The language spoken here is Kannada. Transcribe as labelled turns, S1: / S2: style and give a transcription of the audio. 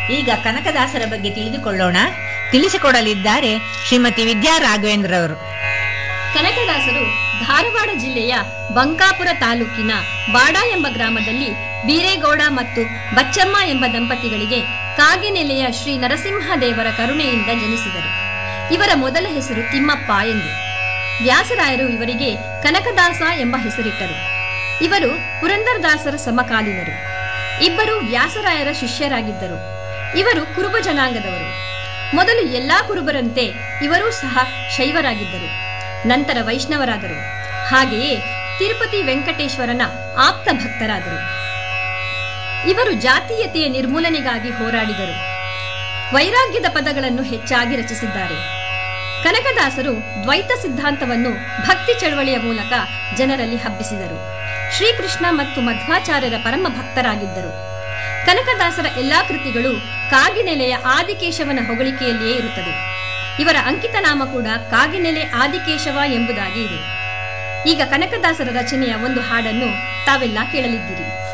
S1: ಈಗ ಕನಕದಾಸರ ಬಗ್ಗೆ ತಿಳಿದುಕೊಳ್ಳೋಣ ತಿಳಿಸಿಕೊಡಲಿದ್ದಾರೆ ಶ್ರೀಮತಿ ವಿದ್ಯಾ ರಾಘವೇಂದ್ರ ಅವರು
S2: ಕನಕದಾಸರು ಧಾರವಾಡ ಜಿಲ್ಲೆಯ ಬಂಕಾಪುರ ತಾಲೂಕಿನ ಬಾಡ ಎಂಬ ಗ್ರಾಮದಲ್ಲಿ ಬೀರೇಗೌಡ ಮತ್ತು ಬಚ್ಚಮ್ಮ ಎಂಬ ದಂಪತಿಗಳಿಗೆ ಕಾಗಿನೆಲೆಯ ಶ್ರೀ ನರಸಿಂಹದೇವರ ಕರುಣೆಯಿಂದ ಜನಿಸಿದರು ಇವರ ಮೊದಲ ಹೆಸರು ತಿಮ್ಮಪ್ಪ ಎಂದು ವ್ಯಾಸರಾಯರು ಇವರಿಗೆ ಕನಕದಾಸ ಎಂಬ ಹೆಸರಿಟ್ಟರು ಇವರು ಪುರಂದರದಾಸರ ಸಮಕಾಲೀನರು ಇಬ್ಬರು ವ್ಯಾಸರಾಯರ ಶಿಷ್ಯರಾಗಿದ್ದರು ಇವರು ಕುರುಬ ಜನಾಂಗದವರು ಮೊದಲು ಎಲ್ಲಾ ಕುರುಬರಂತೆ ಇವರೂ ಸಹ ಶೈವರಾಗಿದ್ದರು ನಂತರ ವೈಷ್ಣವರಾದರು ಹಾಗೆಯೇ ತಿರುಪತಿ ವೆಂಕಟೇಶ್ವರನ ಆಪ್ತ ಭಕ್ತರಾದರು ಇವರು ಜಾತೀಯತೆಯ ನಿರ್ಮೂಲನೆಗಾಗಿ ಹೋರಾಡಿದರು ವೈರಾಗ್ಯದ ಪದಗಳನ್ನು ಹೆಚ್ಚಾಗಿ ರಚಿಸಿದ್ದಾರೆ ಕನಕದಾಸರು ದ್ವೈತ ಸಿದ್ಧಾಂತವನ್ನು ಭಕ್ತಿ ಚಳವಳಿಯ ಮೂಲಕ ಜನರಲ್ಲಿ ಹಬ್ಬಿಸಿದರು ಶ್ರೀಕೃಷ್ಣ ಮತ್ತು ಮಧ್ವಾಚಾರ್ಯರ ಪರಮ ಭಕ್ತರಾಗಿದ್ದರು ಕನಕದಾಸರ ಎಲ್ಲಾ ಕೃತಿಗಳು ಕಾಗಿನೆಲೆಯ ಆದಿಕೇಶವನ ಹೊಗಳಿಕೆಯಲ್ಲಿಯೇ ಇರುತ್ತದೆ ಇವರ ಅಂಕಿತ ನಾಮ ಕೂಡ ಕಾಗಿನೆಲೆ ಆದಿಕೇಶವ ಎಂಬುದಾಗಿ ಇದೆ ಈಗ ಕನಕದಾಸರ ರಚನೆಯ ಒಂದು ಹಾಡನ್ನು ತಾವೆಲ್ಲ ಕೇಳಲಿದ್ದೀರಿ